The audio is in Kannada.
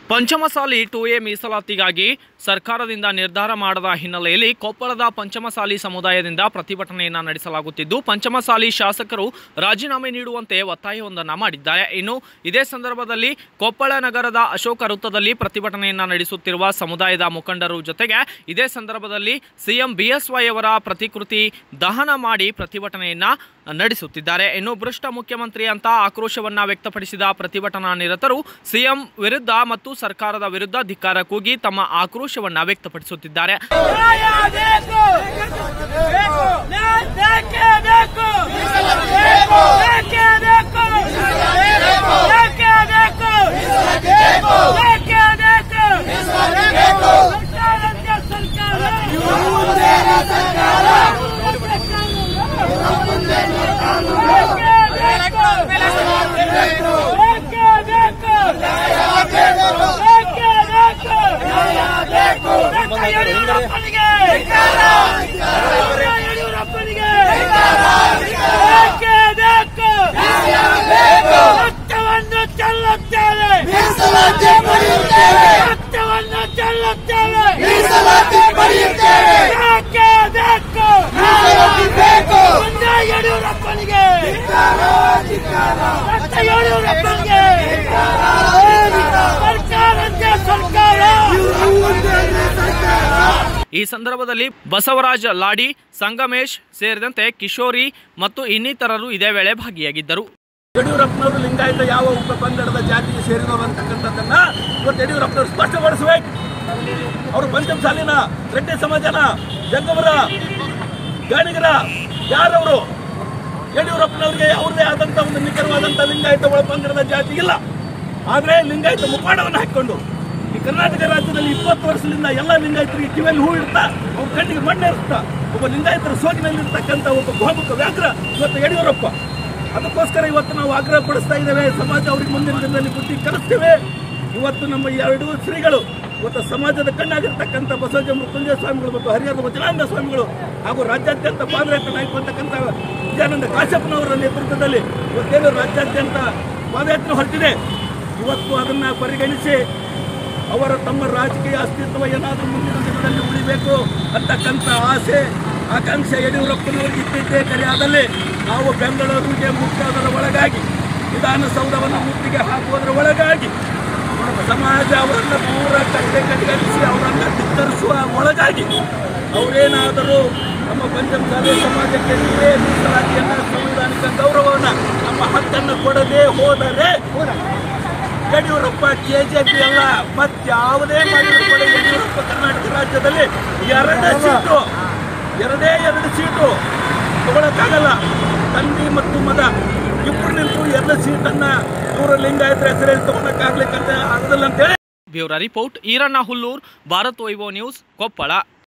ಪಂಚಮಸಾಲಿ ಟು ಎ ಮೀಸಲಾತಿಗಾಗಿ ಸರ್ಕಾರದಿಂದ ನಿರ್ಧಾರ ಮಾಡದ ಹಿನ್ನೆಲೆಯಲ್ಲಿ ಕೊಪ್ಪಳದ ಪಂಚಮಸಾಲಿ ಸಮುದಾಯದಿಂದ ಪ್ರತಿಭಟನೆಯನ್ನ ನಡೆಸಲಾಗುತ್ತಿದ್ದು ಪಂಚಮಸಾಲಿ ಶಾಸಕರು ರಾಜೀನಾಮೆ ನೀಡುವಂತೆ ಒತ್ತಾಯವೊಂದನ್ನು ಮಾಡಿದ್ದಾರೆ ಇನ್ನು ಇದೇ ಸಂದರ್ಭದಲ್ಲಿ ಕೊಪ್ಪಳ ನಗರದ ಅಶೋಕ ವೃತ್ತದಲ್ಲಿ ಪ್ರತಿಭಟನೆಯನ್ನ ನಡೆಸುತ್ತಿರುವ ಸಮುದಾಯದ ಮುಖಂಡರು ಜೊತೆಗೆ ಇದೇ ಸಂದರ್ಭದಲ್ಲಿ ಸಿಎಂ ಬಿಎಸ್ವೈ ಅವರ ಪ್ರತಿಕೃತಿ ದಹನ ಮಾಡಿ ಪ್ರತಿಭಟನೆಯನ್ನ ನಡೆಸುತ್ತಿದ್ದಾರೆ ಇನ್ನು ಭ್ರಷ್ಟ ಮುಖ್ಯಮಂತ್ರಿ ಅಂತ ಆಕ್ರೋಶವನ್ನ ವ್ಯಕ್ತಪಡಿಸಿದ ಪ್ರತಿಭಟನಾ ನಿರತರು ಸಿಎಂ ವಿರುದ್ಧ ಮತ್ತು ಸರ್ಕಾರದ ವಿರುದ್ಧ ಧಿಕ್ಕಾರ ಕೂಗಿ ತಮ್ಮ ಆಕ್ರೋಶವನ್ನ ವ್ಯಕ್ತಪಡಿಸುತ್ತಿದ್ದಾರೆ ನ್ಯಾಯ ಬೇಕು ನ್ಯಾಯ ಬೇಕೇ ಬೇಕು ಬೇಕೇ ಬೇಕು ಬೇಕೇ ಬೇಕು ಬೇಕೇ ಬೇಕು ಸರ್ಕಾರಕ್ಕೆ ಸರ್ಕಾರ ಬೇಕೇ ಬೇಕು ಬೇಕೇ ಬೇಕು ಬೇಕೇ ಬೇಕು ಡಾಕ್ಟರ್ ಯಡಿಯೂರಪ್ಪನಿಗೆ ಡಾಕ್ಟರ್ ಯಡಿಯೂರಪ್ಪನಿಗೆ ಬೇಕೇ ಬೇಕು ರಕ್ತವನ್ನು ಚೆಲ್ಲುತ್ತೇವೆ ರಕ್ತವನ್ನು ಚೆಲ್ಲುತ್ತೇವೆ ಬೇಕೇ ಬೇಕು ಮುಂದೆ ಯಡಿಯೂರಪ್ಪನಿಗೆ ಡಾಕ್ಟರ್ ಯಡಿಯೂರಪ್ಪನಿಗೆ ಸರ್ಕಾರಕ್ಕೆ ಸರ್ಕಾರ ಈ ಸಂದರ್ಭದಲ್ಲಿ ಬಸವರಾಜ ಲಾಡಿ ಸಂಗಮೇಶ್ ಸೇರಿದಂತೆ ಕಿಶೋರಿ ಮತ್ತು ಇನ್ನಿತರರು ಇದೇ ವೇಳೆ ಭಾಗಿಯಾಗಿದ್ದರು ಯಡಿಯೂರಪ್ಪನವರು ಲಿಂಗಾಯತ ಯಾವ ಉಪ ಪಂಗಡದ ಜಾತಿಗೆ ಸೇರಿದವರು ಅಂತಕ್ಕಂಥದ್ದನ್ನ ಇವತ್ತು ಯಡಿಯೂರಪ್ಪನವರು ಸ್ಪಷ್ಟಪಡಿಸಬೇಕು ಅವರು ಪಂಚಮಸಾಲಿನ ರೆಡ್ಡಿ ಸಮಾಜನ ಜಂಗಮರ ಗಾಣಿಗರ ಯಾರವರು ಯಡಿಯೂರಪ್ಪನವರಿಗೆ ಅವ್ರದೇ ಆದಂತ ಒಂದು ನಿಖರವಾದಂತ ಲಿಂಗಾಯತ ಒಳ ಪಂಗಡದ ಜಾತಿ ಇಲ್ಲ ಆದ್ರೆ ಲಿಂಗಾಯತ ಮುಖಾಡವನ್ನು ಹಾಕಿಕೊಂಡು ಈ ಕರ್ನಾಟಕ ರಾಜ್ಯದಲ್ಲಿ ಇಪ್ಪತ್ತು ವರ್ಷದಿಂದ ಎಲ್ಲ ಲಿಂಗಾಯತರಿಗೆ ಕಿವಿಯಲ್ಲಿ ಹೂ ಇಡ್ತಾ ಅವ್ರ ಕಣ್ಣಿಗೆ ಮಣ್ಣೆ ಇರ್ತಾ ಒಬ್ಬ ಲಿಂಗಾಯತರ ಸೋಗಿನಲ್ಲಿರ್ತಕ್ಕಂಥ ಒಬ್ಬ ಬಹುಮುಖ ವ್ಯಾಘ್ರ ಇವತ್ತು ಯಡಿಯೂರಪ್ಪ ಅದಕ್ಕೋಸ್ಕರ ಇವತ್ತು ನಾವು ಆಗ್ರಹ ಪಡಿಸ್ತಾ ಇದ್ದೇವೆ ಸಮಾಜ ಅವ್ರಿಗೆ ಮುಂದಿನ ದಿನದಲ್ಲಿ ಬುದ್ಧಿ ಕಲಿಸ್ತೇವೆ ಇವತ್ತು ನಮ್ಮ ಈ ಎರಡು ಶ್ರೀಗಳು ಇವತ್ತು ಸಮಾಜದ ಕಣ್ಣಾಗಿರ್ತಕ್ಕಂಥ ಬಸವಜ ಮೃತ್ಯುಂಜಯ ಸ್ವಾಮಿಗಳು ಮತ್ತು ಹರಿಹರದ ವಚನಾನಂದ ಸ್ವಾಮಿಗಳು ಹಾಗೂ ರಾಜ್ಯಾದ್ಯಂತ ಪಾದಯಾತ್ರೆ ನಾಯಕರ್ತಕ್ಕಂಥ ವಿದ್ಯಾನಂದ ಕಾಶ್ಯಪ್ಪನವರ ನೇತೃತ್ವದಲ್ಲಿ ಇವತ್ತೇನು ರಾಜ್ಯಾದ್ಯಂತ ಪಾದಯಾತ್ರೆ ಹೊರಟಿದೆ ಇವತ್ತು ಅದನ್ನ ಪರಿಗಣಿಸಿ ಅವರ ತಮ್ಮ ರಾಜಕೀಯ ಅಸ್ತಿತ್ವ ಏನಾದರೂ ಮುಂದಿನ ದಿನದಲ್ಲಿ ಉಳಿಬೇಕು ಅಂತಕ್ಕಂಥ ಆಸೆ ಆಕಾಂಕ್ಷೆ ಯಡಿಯೂರಪ್ಪನವರಿಗೆ ಇದ್ದಿದ್ದೇ ಕರೆಯಾದಲ್ಲಿ ನಾವು ಬೆಂಗಳೂರಿಗೆ ಮುಟ್ಟೋದರ ಒಳಗಾಗಿ ವಿಧಾನಸೌಧವನ್ನು ಮುತ್ತಿಗೆ ಹಾಕುವುದರ ಒಳಗಾಗಿ ಸಮಾಜ ಅವರನ್ನು ಪೂರ ಕಟ್ಟೆ ಕಡೆಗಣಿಸಿ ಅವರನ್ನು ಧಿಕ್ಕರಿಸುವ ಒಳಗಾಗಿ ಅವರೇನಾದರೂ ನಮ್ಮ ಪಂಚಮಸಾಲಿ ಸಮಾಜಕ್ಕೆ ನೀವೇ ಮೀಸಲಾತಿಯನ್ನ ಸಂವಿಧಾನಿಕ ಗೌರವವನ್ನು ನಮ್ಮ ಹಕ್ಕನ್ನು ಕೊಡದೆ ಹೋದರೆ ಯಡಿಯೂರಪ್ಪ ಕೆಜೆಪಿ ಅಲ್ಲ ಮತ್ಯಾವುದೇ ಮಾಡಿದ್ರು ಕೂಡ ಯಡಿಯೂರಪ್ಪ ಕರ್ನಾಟಕ ರಾಜ್ಯದಲ್ಲಿ ಎರಡೇ ಸೀಟು ಎರಡೇ ಎರಡು ಸೀಟು ತಗೊಳಕ್ಕಾಗಲ್ಲ ತಂದೆ ಮತ್ತು ಮಗ ಇಬ್ಬರು ನಿಂತು ಎರಡು ಸೀಟನ್ನ ಇವರು ಲಿಂಗಾಯತರ ಹೆಸರಲ್ಲಿ ತಗೊಳಕ್ಕಾಗ್ಲಿಕ್ಕಂತ ಆಗಲ್ಲ ಅಂತೇಳಿ bureau report Iranna Hullur Bharat Vaibhav news Koppal